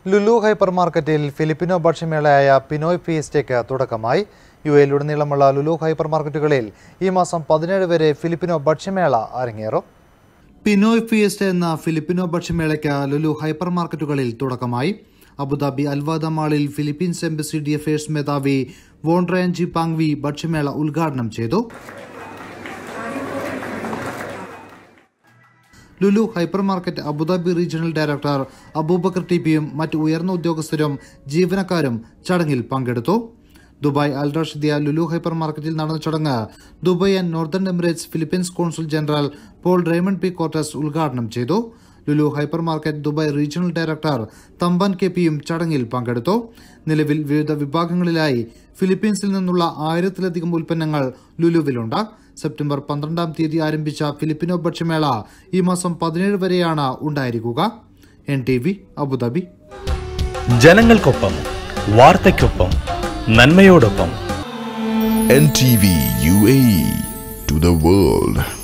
Lulu hyper മാർക്കറ്റിൽ Filipino ഭക്ഷ്യമേളയായ Pinoy ഫീസ്റ്റയ്ക്ക് തുടക്കമായി യു എയിലുടനീളമുള്ള ലുലു ഹൈപ്പർ മാർക്കറ്റുകളിൽ ഈ മാസം പതിനേഴ് വരെ ഫിലിപ്പിനോ ഭക്ഷ്യമേള അരങ്ങേറും പിനോയ് ഫിയസ്റ്റ എന്ന ഫിലിപ്പിനോ ഭക്ഷ്യമേളയ്ക്ക് ലുലു ഹൈപ്പർ മാർക്കറ്റുകളിൽ തുടക്കമായി അബുദാബി അൽവാദ മാളിൽ ഫിലിപ്പീൻസ് എംബസി ഡി അഫയേഴ്സ് മേധാവി വോൺട്രയൻജി പാങ്വി ഭക്ഷ്യമേള ഉദ്ഘാടനം ചെയ്തു Lulu hyper market Abu Dhabi regional director Abubakar T പിയും മറ്റ് ഉയർന്ന ഉദ്യോഗസ്ഥരും ജീവനക്കാരും ചടങ്ങിൽ പങ്കെടുത്തു Dubai Al Rashidiya Lulu hyper മാർക്കറ്റിൽ നടന്ന ചടങ്ങ് Dubai and northern Emirates Philippines consul general Paul Raymond P Cortes ഉദ്ഘാടനം ചെയ്തു Lulu hyper market Dubai regional director Thampan K പിയും ചടങ്ങിൽ പങ്കെടുത്തു നിലവിൽ വിവിധ വിഭാഗങ്ങളിലായി ഫിലിപ്പീൻസിൽ നിന്നുള്ള ആയിരത്തിലധികം ഉൽപ്പന്നങ്ങൾ ലുലുവിലുണ്ട് സെപ്റ്റംബർ പന്ത്രണ്ടാം തീയതി ആരംഭിച്ച ഫിലിപ്പിനോ ഭക്ഷ്യമേള ഈ മാസം പതിനേഴ് വരെയാണ് ഉണ്ടായിരിക്കുക എൻ ടി വി അബുദാബി ജനങ്ങൾക്കൊപ്പം വാർത്തയ്ക്കൊപ്പം നന്മയോടൊപ്പം NTV UAE to the world.